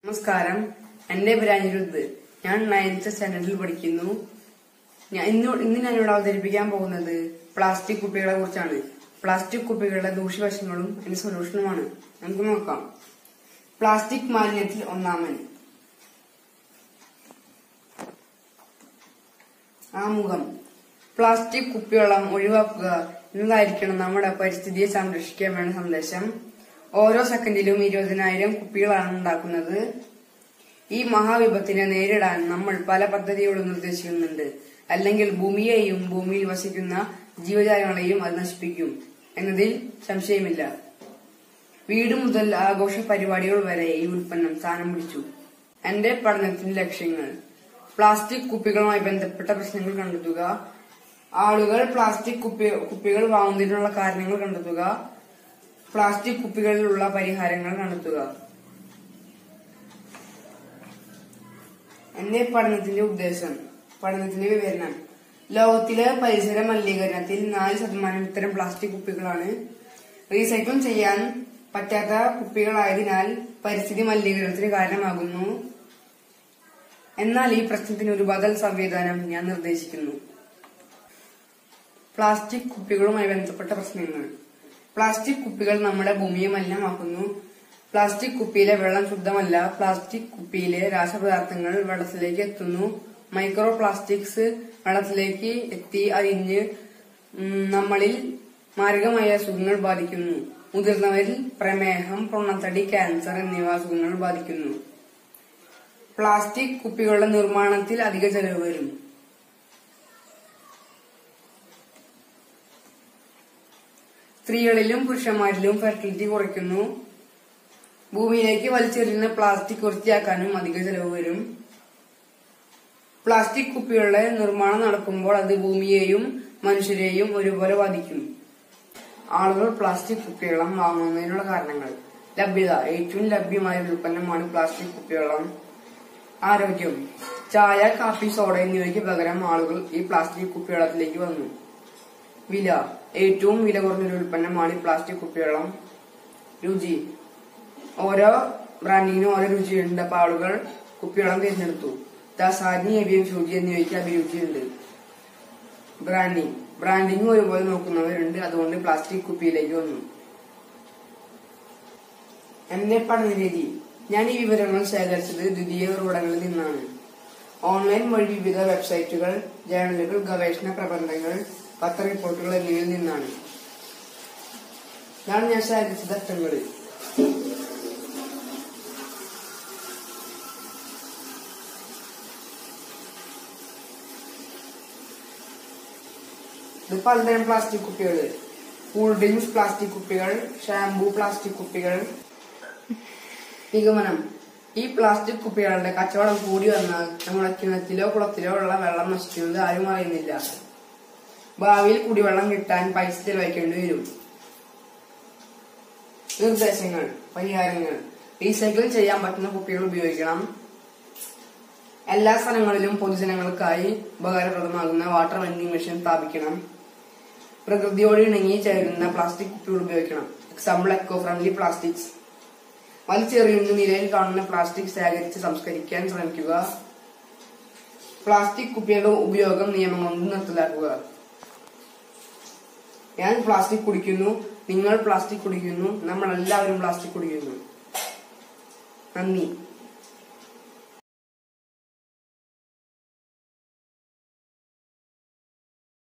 നമസ്കാരം എന്റെ പേര് അനിരുദ്ധ് ഞാൻ നയൻത്ത് സ്റ്റാൻഡേർഡിൽ പഠിക്കുന്നു ഞാൻ ഇന്ന് ഇന്ന് ഞാനിവിടെ അവതരിപ്പിക്കാൻ പോകുന്നത് പ്ലാസ്റ്റിക് കുപ്പികളെ കുറിച്ചാണ് പ്ലാസ്റ്റിക് കുപ്പികളുടെ ദൂഷ്യവശങ്ങളും അതിന്റെ സൊല്യൂഷനുമാണ് നമുക്ക് നോക്കാം പ്ലാസ്റ്റിക് മാലിന്യത്തിൽ ഒന്നാമൻ ആമുഖം പ്ലാസ്റ്റിക് കുപ്പിവെള്ളം ഒഴിവാക്കുക എന്നതായിരിക്കണം നമ്മുടെ പരിസ്ഥിതിയെ സംരക്ഷിക്കാൻ വേണ്ട സന്ദേശം ഓരോ സെക്കൻഡിലും ഇരുപതിനായിരം കുപ്പികളാണ് ഉണ്ടാക്കുന്നത് ഈ മഹാവിപത്തിനെ നേരിടാൻ നമ്മൾ പല പദ്ധതികളും നിർദ്ദേശിക്കുന്നുണ്ട് അല്ലെങ്കിൽ ഭൂമിയെയും ഭൂമിയിൽ വസിക്കുന്ന ജീവജാലങ്ങളെയും അത് നശിപ്പിക്കും എന്നതിൽ സംശയമില്ല വീട് മുതൽ ആഘോഷ പരിപാടികൾ വരെ ഈ ഉൽപ്പന്നം സ്ഥാനം പിടിച്ചു എന്റെ പഠനത്തിന്റെ ലക്ഷ്യങ്ങൾ പ്ലാസ്റ്റിക് കുപ്പികളുമായി ബന്ധപ്പെട്ട പ്രശ്നങ്ങൾ കണ്ടെത്തുക ആളുകൾ പ്ലാസ്റ്റിക് കുപ്പി കുപ്പികൾ വാങ്ങുന്നതിനുള്ള കാരണങ്ങൾ കണ്ടെത്തുക പ്ലാസ്റ്റിക് കുപ്പികളിലുള്ള പരിഹാരങ്ങൾ കണ്ടെത്തുക എന്റെ പഠനത്തിന്റെ ഉദ്ദേശം പഠനത്തിന്റെ വിവരണം ലോകത്തിലെ പരിസര മലിനീകരണത്തിൽ നാല് ശതമാനം ഇത്തരം പ്ലാസ്റ്റിക് കുപ്പികളാണ് റീസൈക്കിൾ ചെയ്യാൻ പറ്റാത്ത കുപ്പികളായതിനാൽ പരിസ്ഥിതി മലിനീകരണത്തിന് കാരണമാകുന്നു എന്നാൽ ഈ പ്രശ്നത്തിന് ഒരു ബദൽ സംവിധാനം ഞാൻ നിർദ്ദേശിക്കുന്നു പ്ലാസ്റ്റിക് കുപ്പികളുമായി ബന്ധപ്പെട്ട പ്രശ്നങ്ങൾ പ്ലാസ്റ്റിക് കുപ്പികൾ നമ്മുടെ ഭൂമിയെ മലിനമാക്കുന്നു പ്ലാസ്റ്റിക് കുപ്പിയിലെ വെള്ളം ശുദ്ധമല്ല പ്ലാസ്റ്റിക് കുപ്പിയിലെ രാസപദാർത്ഥങ്ങൾ വെള്ളത്തിലേക്ക് എത്തുന്നു മൈക്രോ പ്ലാസ്റ്റിക്സ് വെള്ളത്തിലേക്ക് എത്തി അരിഞ്ഞ് ഉം, നമ്മളിൽ മാരകമായ അസുഖങ്ങൾ ബാധിക്കുന്നു മുതിർന്നവരിൽ പ്രമേഹം പൊണ്ണത്തടി ക്യാൻസർ എന്നിവ അസുഖങ്ങൾ ബാധിക്കുന്നു പ്ലാസ്റ്റിക് കുപ്പികളുടെ നിർമ്മാണത്തിൽ അധിക ചെലവ് വരും സ്ത്രീകളിലും പുരുഷന്മാരിലും ഫെർട്ടിലിറ്റി കുറയ്ക്കുന്നു ഭൂമിയിലേക്ക് വലിച്ചെറിയുന്ന പ്ലാസ്റ്റിക് വൃത്തിയാക്കാനും അധിക ചെലവ് വരും പ്ലാസ്റ്റിക് കുപ്പികളുടെ നിർമ്മാണം നടക്കുമ്പോൾ അത് ഭൂമിയെയും മനുഷ്യരെയും ഒരുപോലെ ബാധിക്കും ആളുകൾ പ്ലാസ്റ്റിക് കുപ്പിവെള്ളം വാങ്ങുന്നതിനുള്ള കാരണങ്ങൾ ലഭ്യത ഏറ്റവും ലഭ്യമായ ഒരു ഉൽപ്പന്നമാണ് പ്ലാസ്റ്റിക് കുപ്പിവെള്ളം ആരോഗ്യം ചായ കാപ്പി സോഡ എന്നിവയ്ക്ക് പകരം ആളുകൾ ഈ പ്ലാസ്റ്റിക് കുപ്പിവെള്ളത്തിലേക്ക് വന്നു വില ഏറ്റവും വില കുറഞ്ഞൊരു ഉൽപ്പന്നമാണ് ഈ പ്ലാസ്റ്റിക് കുപ്പിവെള്ളം രുചി ഓരോ ബ്രാൻഡിനും ഓരോ രുചിയുണ്ട് അപ്പൊ ആളുകൾ കുപ്പിവെള്ളം തിരഞ്ഞെടുത്തു ദാസാരി എവിയം രുചി എന്നിവയ്ക്ക് അഭിരുചിയുണ്ട് ബ്രാൻഡിങ് ബ്രാൻഡിങ് ഒരുപോലെ നോക്കുന്നവരുണ്ട് അതുകൊണ്ട് പ്ലാസ്റ്റിക് കുപ്പിയിലേക്ക് വന്നു എന്റെ പഠന രീതി ഞാൻ ഈ വിവരങ്ങൾ ശേഖരിച്ചത് ദ്വിതീയ ഉറവിടങ്ങളിൽ നിന്നാണ് ഓൺലൈൻ വഴി വിവിധ വെബ്സൈറ്റുകൾ ജേണലുകൾ ഗവേഷണ പ്രബന്ധങ്ങൾ പത്ര റിപ്പോർട്ടുകൾ എന്നിവയിൽ നിന്നാണ് ഇതാണ് ഞാൻ ശേഖരിച്ച ദത്തങ്ങൾ ഇത് പലതരം പ്ലാസ്റ്റിക് കുപ്പികൾ കൂൾ ഡ്രിങ്ക്സ് പ്ലാസ്റ്റിക് കുപ്പികൾ ഷാംപൂ പ്ലാസ്റ്റിക് കുപ്പികൾ നിഗമനം ഈ പ്ലാസ്റ്റിക് കുപ്പികളുടെ കച്ചവടം കൂടി വന്നാൽ നമ്മുടെ കിണറ്റിലോ കുളത്തിലോ ഉള്ള വെള്ളം നശിക്കുന്നത് ആരും അറിയുന്നില്ല ഭാവിയിൽ കുടിവെള്ളം കിട്ടാൻ പൈസ ചെലവഴിക്കേണ്ടി വരും നിർദ്ദേശങ്ങൾ പരിഹാരങ്ങൾ റീസൈക്കിൾ ചെയ്യാൻ പറ്റുന്ന കുപ്പികൾ ഉപയോഗിക്കണം എല്ലാ സ്ഥലങ്ങളിലും പൊതുജനങ്ങൾക്കായി ഉപകാരപ്രദമാകുന്ന വാട്ടർ വെൻഡിംഗ് മെഷീൻ സ്ഥാപിക്കണം പ്രകൃതിയോട് ഇണങ്ങി ചേരുന്ന പ്ലാസ്റ്റിക് കുപ്പികൾ ഉപയോഗിക്കണം എക്സാമ്പിൾ എക്കോ ഫ്രണ്ട്ലി പ്ലാസ്റ്റിക്സ് വലിച്ചെറിയുന്ന നിലയിൽ കാണുന്ന പ്ലാസ്റ്റിക് ശേഖരിച്ച് സംസ്കരിക്കാൻ ശ്രമിക്കുക പ്ലാസ്റ്റിക് കുപ്പികളുടെ ഉപയോഗം നിയമം കൊണ്ട് നിർത്തലാക്കുക ഞാൻ പ്ലാസ്റ്റിക് കുടിക്കുന്നു നിങ്ങൾ പ്ലാസ്റ്റിക് കുടിക്കുന്നു നമ്മൾ എല്ലാവരും പ്ലാസ്റ്റിക് കുടിക്കുന്നു നന്ദി